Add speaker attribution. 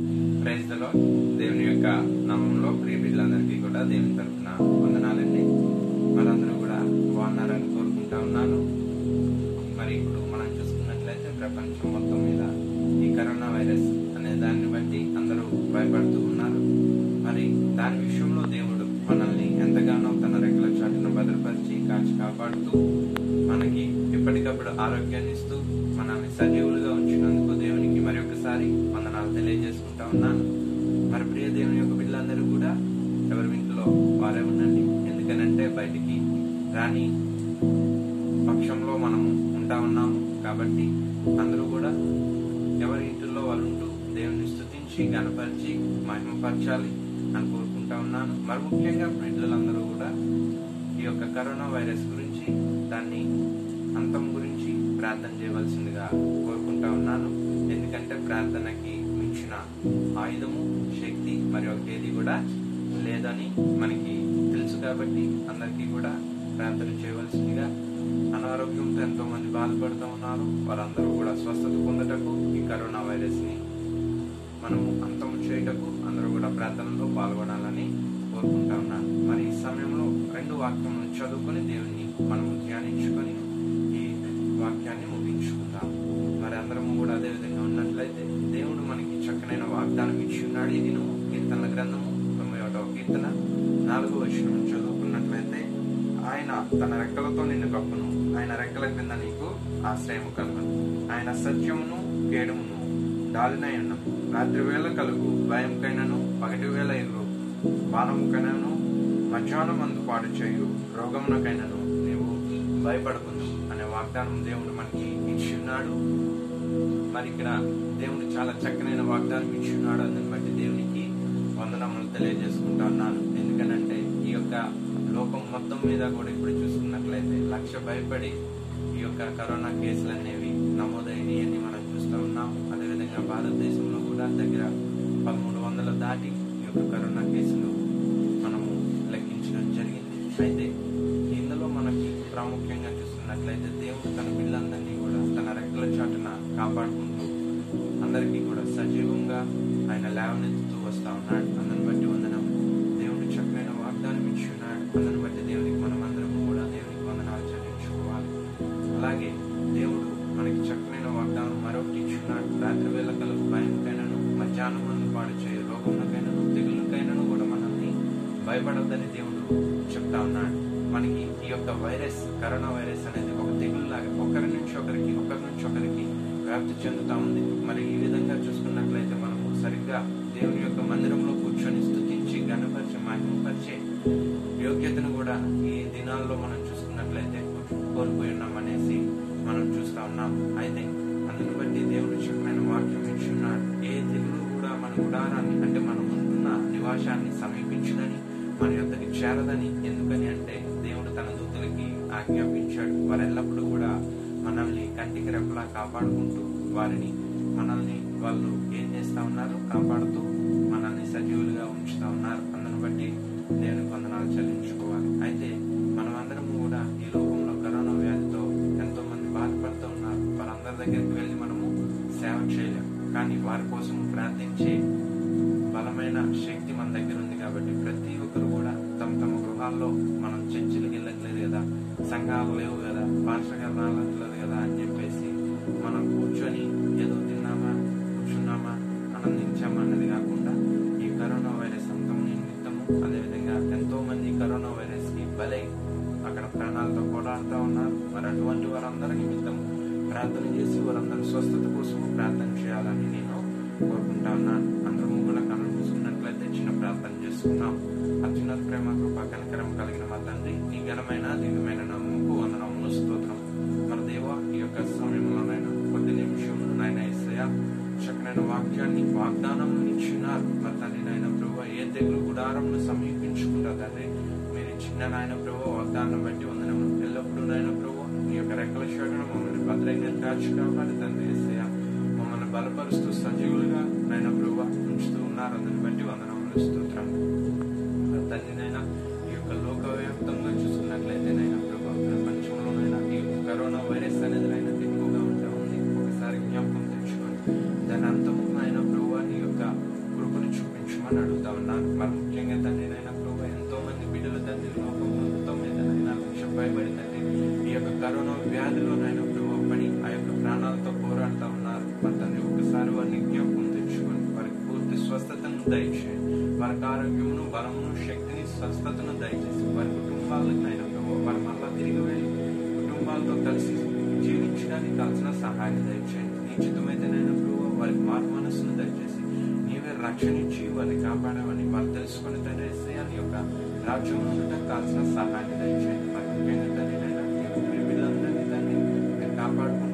Speaker 1: Praise the lord. దేవుని యొక్క నామంలో ప్రియ బిడ్డలందరికీ కూడా దేవుని తరఫున వందనాలండి మనందరూ కూడా బాగున్నారని కోరుకుంటా ఉన్నాను మరి ఇప్పుడు మనం చూసుకున్నట్లయితే ప్రపంచం మొత్తం మీద ఈ కరోనా వైరస్ అనే దాన్ని బట్టి అందరూ భయపడుతూ ఉన్నారు మరి దాని విషయంలో దేవుడు మనల్ని ఎంతగానో తన రెక్కల చాటును భద్రపరిచి కాచి కాపాడుతూ మనకి ఎప్పటికప్పుడు ఆరోగ్యాన్ని ఇస్తూ మనల్ని సజీవులుగా ఉంచినందుకు దేవునికి మరి ఒకసారి వందనాలు తెలియజేసుకుంటా ఉన్నాను మరి ప్రియ దేవుని యొక్క బిడ్డలందరూ కూడా ఎవరి ఇంట్లో వారే ఉండండి ఎందుకనంటే బయటికి రాని పక్షంలో మనం ఉంటా ఉన్నాము కాబట్టి అందరూ కూడా ఎవరి ఇంటిలో వాళ్ళు ఉంటూ దేవుని స్తుతించి గణపరిచి మహిమపరచాలి అని కోరుకుంటా ఉన్నాను మరి ముఖ్యంగా బిడ్డలందరూ కూడా ఈ యొక్క కరోనా వైరస్ గురించి దాన్ని అంతం గురించి ప్రార్థన చేయవలసిందిగా కోరుకుంటా ఉన్నాను ఎందుకంటే ప్రార్థనకి మించిన ఆయుధము శక్తి మరి ఒక ఏది కూడా లేదని మనకి తెలుసు కాబట్టి అందరికీ కూడా ప్రార్థన చేయవలసిందిగా అనారోగ్యంతో ఎంతో మంది బాధపడుతూ ఉన్నారు వారందరూ కూడా స్వస్థత పొందటకు ఈ కరోనా వైరస్ ని మనము అంతము చేయుటకు అందరూ కూడా ప్రార్థనలో పాల్గొనాలని కోరుకుంటా ఉన్నాను మరి ఈ సమయంలో రెండు వాక్యములను చదువుకొని దేవుని మనము ధ్యానించుకొని ఈ వాక్యాన్ని ముగించుకుందాం మరి అందరము కూడా అదే విధంగా ఉన్నట్లయితే దేవుడు మనకి చక్కనైన వాగ్దానం ఇచ్చి ఉన్నాడు ఇది నువ్వు కీర్తనల గ్రంథము తొంభై ఒకటవ కీర్తన నాలుగో వచనం చదువుకున్నట్లయితే ఆయన తన రెక్కలతో నిన్ను కప్పును ఆయన రెక్కల క్రింద నీకు ఆశ్రయము కలుగును ఆయన సత్యమును కేడుమును డాలినై ఉన్నము రాత్రి వేళ కలుగు భయంకైనను పగటి వేళ ఇల్లు బాణముకైనను మధ్యాహ్నం మందు పాడు చేయు రోగమునకైనను నీవు భయపడకుందు అనే వాగ్దానం దేవుడు మనకి ఇచ్చి ఉన్నాడు మరి ఇక్కడ దేవుడు చాలా చక్కనైన వాగ్దానం ఇచ్చి ఉన్నాడు అందుని బట్టి దేవునికి వందనములు తెలియజేసుకుంటా ఉన్నాను ఎందుకనంటే ఈ యొక్క లోకం మొత్తం మీద కూడా ఇప్పుడు చూసుకున్నట్లయితే లక్ష భయపడి ఈ యొక్క కరోనా కేసులు అనేవి నమోదైనవి అని మనం చూస్తూ ఉన్నాం అదేవిధంగా భారతదేశంలో కూడా దగ్గర పదమూడు వందల దాటి ఈ యొక్క కరోనా కేసులు మనము లెక్కించడం జరిగింది అయితే ఇందులో మనకి ప్రాముఖ్యంగా చూసుకున్నట్లయితే దేవుడు తన పిల్లలందరినీ కూడా తన రెక్కల చాటున కాపాడుకుంటూ అందరికీ కూడా సజీవంగా ఆయన లేవనెత్తుతూ వస్తా ఉన్నాడు అందరిని బట్టి వందనం దేవుడు చక్కనైన వాగ్దానం ఇచ్చి ఉన్నాడు అందరిని బట్టి దేవునికి మనం అందరం కూడా దేవునికి వందనాలు చెల్లించుకోవాలి అలాగే దేవుడు మనకి చక్కనైన వాగ్దానం మరొకటి ఇచ్చున్నాడు రాత్రి వేళ కలుగు భయంకైనను మధ్యాహ్నం మందు పాడు చేయ రోగములకైనను తెగులకైనను కూడా మనల్ని భయపడొద్దని దేవుడు చెప్తా ఉన్నాడు మనకి ఈ యొక్క వైరస్ కరోనా వైరస్ అనేది ఒక తెగులులాగా ఒకరి నుంచి ఒకరికి ఒకరి నుంచి ఒకరికి వ్యాప్తి చెందుతా ఉంది మరి ఈ విధంగా చూసుకున్నట్లయితే మనము సరిగ్గా దేవుని యొక్క మందిరంలో కూర్చొని స్థుతించి గణపరిచి మహిమపరిచే యోగ్యతను కూడా ఈ దినాల్లో మనం చూసుకున్నట్లయితే కోల్పోయి ఉన్నాం అనేసి మనం చూస్తా ఉన్నాం అయితే అందుని బట్టి దేవుడు చెప్పిన వాక్యం ఇచ్చున్నాడు ఏ తెగులు కూడా మన గుడారాన్ని అంటే మనం ఉంటున్న నివాసాన్ని సమీపించదని మన యొక్కకి చేరదని ఎందుకని అంటే దేవుడు తన దూతలకి ఆజ్ఞాపించాడు వారు ఎల్లప్పుడూ కూడా మనల్ని కంటికి రెప్పలా కాపాడుకుంటూ వారిని మనల్ని వాళ్ళు ఏం చేస్తా ఉన్నారు కాపాడుతూ మనల్ని సజీవులుగా ఉంచుతా ఉన్నారు అందుని బట్టి దేవునికి వందనాలు చెల్లించుకోవాలి అయితే మనమందరం కూడా ఈ లోకంలో కరోనా వ్యాధితో ఎంతో మంది బాధపడుతూ ఉన్నారు వారందరి దగ్గరికి వెళ్ళి మనము సేవ చేయలేం కానీ వారి కోసం ప్రార్థించే బలమైన శక్తి మన దగ్గర ఉంది కాబట్టి ప్రతి ఒక్కరు కూడా తమ తమ గృహాల్లో మనం చర్చిలకు వెళ్ళట్లేదు కదా సంఘాలు లేవు కదా పాఠశాల రావట్లేదు కదా అని చెప్పేసి మనం కూర్చొని ఏదో తిన్నామా కూర్చున్నామా ఆనందించామా అన్నది కాకుండా ఈ కరోనా వైరస్ అంతం నిమిత్తము అదేవిధంగా ఎంతో మంది కరోనా వైరస్ కి బలై అక్కడ ప్రాణాలతో పోరాడుతూ ఉన్నారు మరి అటువంటి వారందరి నిమిత్తం ప్రార్థన చేసి వారందరి స్వస్థత కోసం ప్రార్థన చేయాలని నేను కోరుకుంటా ఉన్నాను అందరము కూడా కళ్ళు చూసుకున్నట్లయితే చిన్న ప్రార్థన చేసుకున్నాం అత్యున్నత ప్రేమ కృప కనికరం కలిగిన మా తండ్రి నీ ఘనమైన దివ్యమైన నమ్ముకు వందనములు స్తోత్రం మరి దేవ ఈ యొక్క సమయంలోనైనా కొద్ది నిమిషం నాయన ఇసయ చక్కనైన వాక్యాన్ని వాగ్దానం ఇచ్చినారు మరి తండ్రి నాయన ప్రభు ఏ తెగులు గుడారంను సమీపించుకుంటా తండ్రి మీరు చిన్న నాయన ప్రభు వాగ్దానం బట్టి వందనము ఎల్లప్పుడూ నాయన ప్రభు నీ యొక్క రెక్కల షోటను మమ్మల్ని భద్రంగా కాచి కాపాడి తండ్రి ఇసయ మమ్మల్ని బలపరుస్తూ సజీవులుగా నాయన ప్రభు ఉంచుతూ ఉన్నారు అందుని బట్టి వందనములు స్తోత్రం మరి తండ్రి నాయన ఈ యొక్క లోక వ్యాప్తంగా చూసుకున్నట్లయితే నాయన ప్రభు ప్రపంచంలోనైనా ఈ కరోనా వైరస్ అనేది నాయన ఎక్కువగా ఉంటా ఉంది ఒకసారి జ్ఞాపకం తెచ్చుకోండి దాని అంతము నాయన ప్రభు నీ యొక్క కరోనా వ్యాధిలో నాయన ప్రభు పడి ఆ యొక్క ప్రాణాలతో పోరాడుతూ ఉన్నారు మరి తండ్రి ఒకసారి వారిని జ్ఞాపకం తెచ్చుకొని వారికి పూర్తి స్వస్థతను దయచేయండి వారికి ఆరోగ్యమును బలమును శక్తిని స్వస్థతను దయచేసి వారి కుటుంబాలకు నాయన ప్రభు వారు మళ్ళా తిరిగి వెళ్ళి కుటుంబాలతో కలిసి జీవించడానికి కావాల్సిన సహాయం దయచేయండి నిశ్చితమైతే నైనా ప్రభు వారికి మారు మనస్సును దయచేసి నీవే రక్షణ ఇచ్చి వారిని కాపాడమని వారు తెలుసుకుని తండ్రి నీ యొక్క రాజ్యం ఉండటం కావాల్సిన సహాయాన్ని దయచేయండి మరి ముఖ్యంగా తండ్రి నైనా మీ బిడ్డలందరినీ తండ్రి మీరు కాపాడుకుని